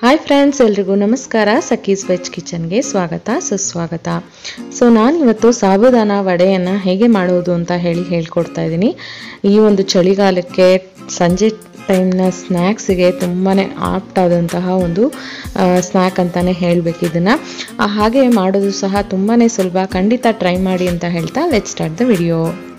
hi friends ಎಲ್ರಿಗೂ ನಮಸ್ಕಾರ ಸಖೀಸ್ veg ಕಿಚನ್ಗೆ ಸ್ವಾಗತ ಸುಸ್ವಾಗತ ಸೊ ನಾನು ಇವತ್ತು ಸಾಬುದಾನ ವಡೆಯನ್ನು ಹೇಗೆ ಮಾಡೋದು ಅಂತ ಹೇಳಿ ಹೇಳ್ಕೊಡ್ತಾ ಇದ್ದೀನಿ ಈ ಒಂದು ಚಳಿಗಾಲಕ್ಕೆ ಸಂಜೆ ಟೈಮ್ನ ಸ್ನ್ಯಾಕ್ಸಿಗೆ ತುಂಬಾ ಆಪ್ಟ್ ಆದಂತಹ ಒಂದು ಸ್ನ್ಯಾಕ್ ಅಂತಲೇ ಹೇಳಬೇಕು ಇದನ್ನು ಹಾಗೆ ಮಾಡೋದು ಸಹ ತುಂಬಾ ಸುಲಭ ಖಂಡಿತ ಟ್ರೈ ಮಾಡಿ ಅಂತ ಹೇಳ್ತಾ ಲೆಟ್ ಸ್ಟಾರ್ಟ್ ದ ವಿಡಿಯೋ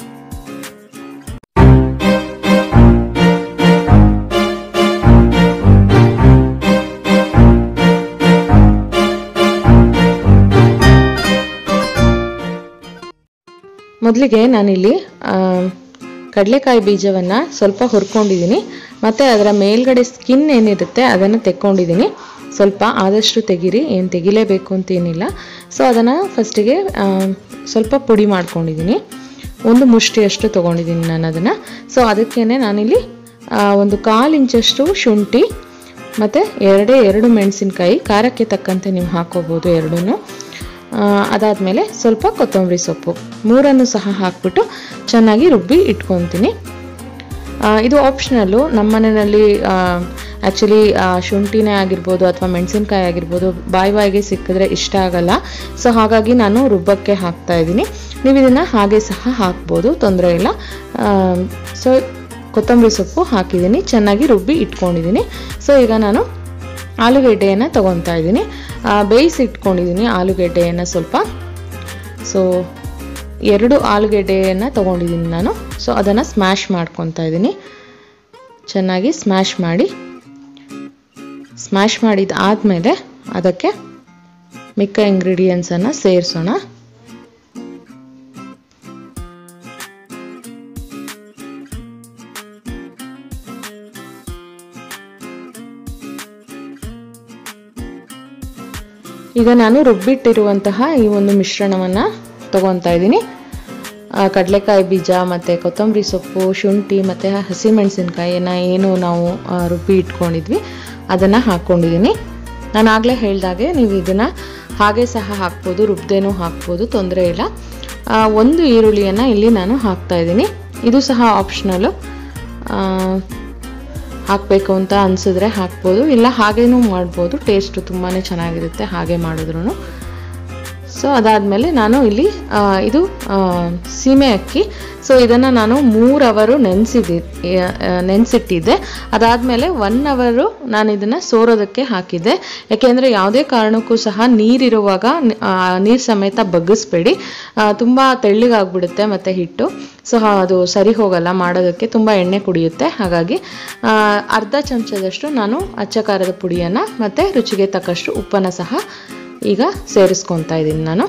ಮೊದಲಿಗೆ ನಾನಿಲ್ಲಿ ಕಡಲೆಕಾಯಿ ಬೀಜವನ್ನು ಸ್ವಲ್ಪ ಹುರ್ಕೊಂಡಿದ್ದೀನಿ ಮತ್ತು ಅದರ ಮೇಲ್ಗಡೆ ಸ್ಕಿನ್ ಏನಿರುತ್ತೆ ಅದನ್ನು ತೆಕ್ಕೊಂಡಿದ್ದೀನಿ ಸ್ವಲ್ಪ ಆದಷ್ಟು ತೆಗೀರಿ ಏನು ತೆಗಿಲೇಬೇಕು ಅಂತೇನಿಲ್ಲ ಸೊ ಅದನ್ನು ಫಸ್ಟಿಗೆ ಸ್ವಲ್ಪ ಪುಡಿ ಮಾಡ್ಕೊಂಡಿದ್ದೀನಿ ಒಂದು ಮುಷ್ಟಿಯಷ್ಟು ತೊಗೊಂಡಿದ್ದೀನಿ ನಾನು ಅದನ್ನು ಸೊ ಅದಕ್ಕೇ ನಾನಿಲ್ಲಿ ಒಂದು ಕಾಲು ಇಂಚಷ್ಟು ಶುಂಠಿ ಮತ್ತು ಎರಡೇ ಎರಡು ಮೆಣಸಿನ್ಕಾಯಿ ಖಾರಕ್ಕೆ ತಕ್ಕಂತೆ ನೀವು ಹಾಕೋಬೋದು ಎರಡೂ ಅದಾದಮೇಲೆ ಸ್ವಲ್ಪ ಕೊತ್ತಂಬರಿ ಸೊಪ್ಪು ಮೂರನ್ನು ಸಹ ಹಾಕ್ಬಿಟ್ಟು ಚೆನ್ನಾಗಿ ರುಬ್ಬಿ ಇಟ್ಕೊತೀನಿ ಇದು ಆಪ್ಷನಲ್ಲು ನಮ್ಮ ಮನೆಯಲ್ಲಿ ಆ್ಯಕ್ಚುಲಿ ಶುಂಠಿನೇ ಆಗಿರ್ಬೋದು ಅಥವಾ ಮೆಣಸಿನ್ಕಾಯಿ ಆಗಿರ್ಬೋದು ಬಾಯಿ ಬಾಯಿಗೆ ಸಿಕ್ಕಿದ್ರೆ ಇಷ್ಟ ಆಗಲ್ಲ ಸೊ ಹಾಗಾಗಿ ನಾನು ರುಬ್ಬಕ್ಕೆ ಹಾಕ್ತಾ ಇದ್ದೀನಿ ನೀವು ಇದನ್ನು ಹಾಗೆ ಸಹ ಹಾಕ್ಬೋದು ತೊಂದರೆ ಇಲ್ಲ ಸೊ ಕೊತ್ತಂಬರಿ ಸೊಪ್ಪು ಹಾಕಿದ್ದೀನಿ ಚೆನ್ನಾಗಿ ರುಬ್ಬಿ ಇಟ್ಕೊಂಡಿದ್ದೀನಿ ಸೊ ಈಗ ನಾನು ಆಲೂಗೆಡ್ಡೆಯನ್ನು ತೊಗೊತಾ ಇದ್ದೀನಿ ಬೇಯಿಸಿ ಇಟ್ಕೊಂಡಿದ್ದೀನಿ ಆಲೂಗೆಡ್ಡೆಯನ್ನು ಸ್ವಲ್ಪ ಸೊ ಎರಡು ಆಲೂಗೆಡ್ಡೆಯನ್ನು ತೊಗೊಂಡಿದ್ದೀನಿ ನಾನು ಸೊ ಅದನ್ನು ಸ್ಮ್ಯಾಶ್ ಮಾಡ್ಕೊತಾ ಇದ್ದೀನಿ ಚೆನ್ನಾಗಿ ಸ್ಮ್ಯಾಶ್ ಮಾಡಿ ಸ್ಮ್ಯಾಶ್ ಮಾಡಿದ ಆದಮೇಲೆ ಅದಕ್ಕೆ ಮಿಕ್ಕ ಇಂಗ್ರೀಡಿಯೆಂಟ್ಸನ್ನು ಸೇರಿಸೋಣ ಈಗ ನಾನು ರುಬ್ಬಿಟ್ಟಿರುವಂತಹ ಈ ಒಂದು ಮಿಶ್ರಣವನ್ನು ತಗೊತಾ ಇದ್ದೀನಿ ಕಡಲೆಕಾಯಿ ಬೀಜ ಮತ್ತು ಕೊತ್ತಂಬರಿ ಸೊಪ್ಪು ಶುಂಠಿ ಮತ್ತು ಹಸಿಮೆಣಸಿನ್ಕಾಯಿಯನ್ನು ಏನು ನಾವು ರುಬ್ಬಿ ಇಟ್ಕೊಂಡಿದ್ವಿ ಅದನ್ನು ಹಾಕ್ಕೊಂಡಿದ್ದೀನಿ ನಾನು ಆಗಲೇ ಹೇಳ್ದಾಗೆ ನೀವು ಇದನ್ನು ಹಾಗೆ ಸಹ ಹಾಕ್ಬೋದು ರುಬ್ದೇನೂ ಹಾಕ್ಬೋದು ತೊಂದರೆ ಇಲ್ಲ ಒಂದು ಈರುಳ್ಳಿಯನ್ನು ಇಲ್ಲಿ ನಾನು ಹಾಕ್ತಾ ಇದ್ದೀನಿ ಇದು ಸಹ ಆಪ್ಷನಲ್ಲು ಹಾಕಬೇಕು ಅಂತ ಅನಿಸಿದ್ರೆ ಹಾಕ್ಬೋದು ಇಲ್ಲ ಹಾಗೇನೂ ಮಾಡ್ಬೋದು ಟೇಸ್ಟು ತುಂಬಾ ಚೆನ್ನಾಗಿರುತ್ತೆ ಹಾಗೆ ಮಾಡಿದ್ರು ಸೊ ಅದಾದಮೇಲೆ ನಾನು ಇಲ್ಲಿ ಇದು ಸೀಮೆ ಅಕ್ಕಿ ಸೊ ಇದನ್ನು ನಾನು ಮೂರು ಅವರು ನೆನೆಸಿದ್ದೆ ನೆನೆಸಿಟ್ಟಿದ್ದೆ ಅದಾದಮೇಲೆ ಒನ್ ಅವರು ನಾನು ಇದನ್ನು ಸೋರೋದಕ್ಕೆ ಹಾಕಿದ್ದೆ ಯಾಕೆಂದರೆ ಯಾವುದೇ ಕಾರಣಕ್ಕೂ ಸಹ ನೀರಿರುವಾಗ ನೀರು ಸಮೇತ ಬಗ್ಗಿಸ್ಬೇಡಿ ತುಂಬ ತೆಳ್ಳಗಾಗ್ಬಿಡುತ್ತೆ ಮತ್ತು ಹಿಟ್ಟು ಸೊ ಅದು ಸರಿ ಹೋಗಲ್ಲ ಮಾಡೋದಕ್ಕೆ ತುಂಬ ಎಣ್ಣೆ ಕುಡಿಯುತ್ತೆ ಹಾಗಾಗಿ ಅರ್ಧ ಚಮಚದಷ್ಟು ನಾನು ಅಚ್ಚ ಖಾರದ ಪುಡಿಯನ್ನು ಮತ್ತು ರುಚಿಗೆ ತಕ್ಕಷ್ಟು ಉಪ್ಪನ್ನು ಸಹ ಈಗ ಸೇರಿಸ್ಕೊತಾ ಇದ್ದೀನಿ ನಾನು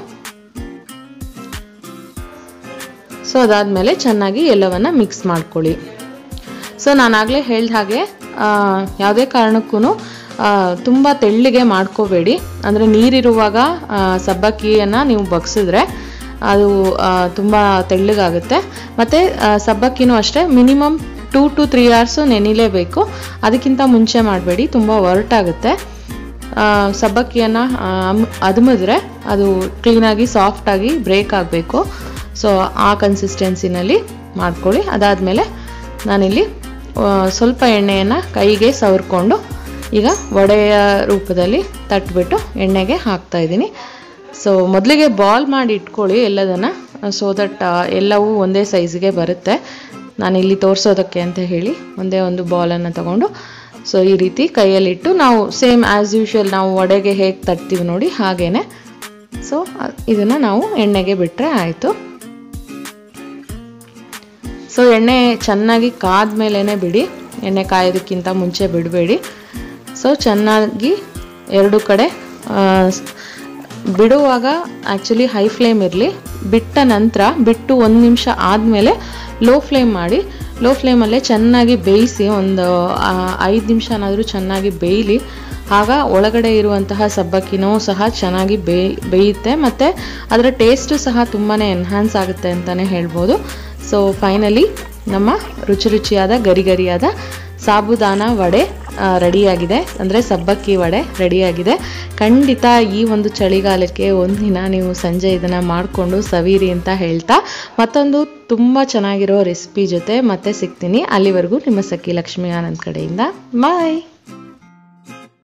ಸೊ ಅದಾದಮೇಲೆ ಚೆನ್ನಾಗಿ ಎಲ್ಲವನ್ನು ಮಿಕ್ಸ್ ಮಾಡ್ಕೊಳ್ಳಿ ಸೊ ನಾನಾಗಲೇ ಹೇಳ್ದ ಹಾಗೆ ಯಾವುದೇ ಕಾರಣಕ್ಕೂ ತುಂಬ ತೆಳ್ಳಿಗೆ ಮಾಡ್ಕೋಬೇಡಿ ಅಂದರೆ ನೀರಿರುವಾಗ ಸಬ್ಬಕ್ಕಿಯನ್ನು ನೀವು ಬಗ್ಸಿದ್ರೆ ಅದು ತುಂಬ ತೆಳ್ಳಗಾಗುತ್ತೆ ಮತ್ತು ಸಬ್ಬಕ್ಕಿನೂ ಅಷ್ಟೇ minimum two to three hours ನೆನಿಲೇಬೇಕು ಅದಕ್ಕಿಂತ ಮುಂಚೆ ಮಾಡಬೇಡಿ ತುಂಬ ಒರಟಾಗುತ್ತೆ ಸಬ್ಬಕ್ಕಿಯನ್ನು ಅದ್ಮಿದ್ರೆ ಅದು ಕ್ಲೀನಾಗಿ ಸಾಫ್ಟಾಗಿ ಬ್ರೇಕ್ ಆಗಬೇಕು ಸೊ ಆ ಕನ್ಸಿಸ್ಟೆನ್ಸಿನಲ್ಲಿ ಮಾಡ್ಕೊಳ್ಳಿ ಅದಾದಮೇಲೆ ನಾನಿಲ್ಲಿ ಸ್ವಲ್ಪ ಎಣ್ಣೆಯನ್ನು ಕೈಗೆ ಸವರ್ಕೊಂಡು ಈಗ ವಡೆಯ ರೂಪದಲ್ಲಿ ತಟ್ಬಿಟ್ಟು ಎಣ್ಣೆಗೆ ಹಾಕ್ತಾ ಇದ್ದೀನಿ ಸೊ ಮೊದಲಿಗೆ ಬಾಲ್ ಮಾಡಿ ಇಟ್ಕೊಳ್ಳಿ ಎಲ್ಲದನ್ನು ಸೊ ದಟ್ ಎಲ್ಲವೂ ಒಂದೇ ಸೈಜ್ಗೆ ಬರುತ್ತೆ ನಾನಿಲ್ಲಿ ತೋರಿಸೋದಕ್ಕೆ ಅಂತ ಹೇಳಿ ಒಂದೇ ಒಂದು ಬಾಲನ್ನು ತಗೊಂಡು ಸೊ ಈ ರೀತಿ ಕೈಯಲ್ಲಿಟ್ಟು ನಾವು ಸೇಮ್ ಆ್ಯಸ್ ಯೂಶುವಲ್ ನಾವು ವಡೆಗೆ ಹೇಗೆ ತಟ್ತೀವಿ ನೋಡಿ ಹಾಗೇ ಸೊ ಇದನ್ನು ನಾವು ಎಣ್ಣೆಗೆ ಬಿಟ್ಟರೆ ಆಯಿತು ಸೊ ಎಣ್ಣೆ ಚೆನ್ನಾಗಿ ಕಾದ ಮೇಲೇ ಬಿಡಿ ಎಣ್ಣೆ ಕಾಯೋದಕ್ಕಿಂತ ಮುಂಚೆ ಬಿಡಬೇಡಿ ಸೊ ಚೆನ್ನಾಗಿ ಎರಡು ಕಡೆ ಬಿಡುವಾಗ ಆ್ಯಕ್ಚುಲಿ ಹೈ ಫ್ಲೇಮ್ ಇರಲಿ ಬಿಟ್ಟ ನಂತರ ಬಿಟ್ಟು ಒಂದು ನಿಮಿಷ ಆದಮೇಲೆ ಲೋ ಫ್ಲೇಮ್ ಮಾಡಿ ಲೋ ಫ್ಲೇಮಲ್ಲೇ ಚೆನ್ನಾಗಿ ಬೇಯಿಸಿ ಒಂದು ಐದು ನಿಮಿಷನಾದರೂ ಚೆನ್ನಾಗಿ ಬೇಯಲಿ ಆಗ ಒಳಗಡೆ ಇರುವಂತಹ ಸಬ್ಬಕ್ಕಿನೂ ಸಹ ಚೆನ್ನಾಗಿ ಬೇಯ್ ಬೇಯುತ್ತೆ ಮತ್ತು ಅದರ ಟೇಸ್ಟು ಸಹ ತುಂಬಾ ಎನ್ಹಾನ್ಸ್ ಆಗುತ್ತೆ ಅಂತಲೇ ಹೇಳ್ಬೋದು ಸೊ ಫೈನಲಿ ನಮ್ಮ ರುಚಿ ರುಚಿಯಾದ ಗರಿ ಗರಿಯಾದ ಸಾಬುದಾನ ವಡೆ ರೆಡಿಯಾಗಿದೆ ಅಂದರೆ ಸಬ್ಬಕ್ಕಿ ವಡೆ ರೆಡಿಯಾಗಿದೆ ಖಂಡಿತ ಈ ಒಂದು ಚಳಿಗಾಲಕ್ಕೆ ಒಂದಿನ ನೀವು ಸಂಜೆ ಇದನ್ನು ಮಾಡಿಕೊಂಡು ಸವೀರಿ ಅಂತ ಹೇಳ್ತಾ ಮತ್ತೊಂದು ತುಂಬ ಚೆನ್ನಾಗಿರೋ ರೆಸಿಪಿ ಜೊತೆ ಮತ್ತೆ ಸಿಗ್ತೀನಿ ಅಲ್ಲಿವರೆಗೂ ನಿಮ್ಮ ಸಖಿ ಲಕ್ಷ್ಮೀ ಆನಂದ್ ಕಡೆಯಿಂದ ಬಾಯ್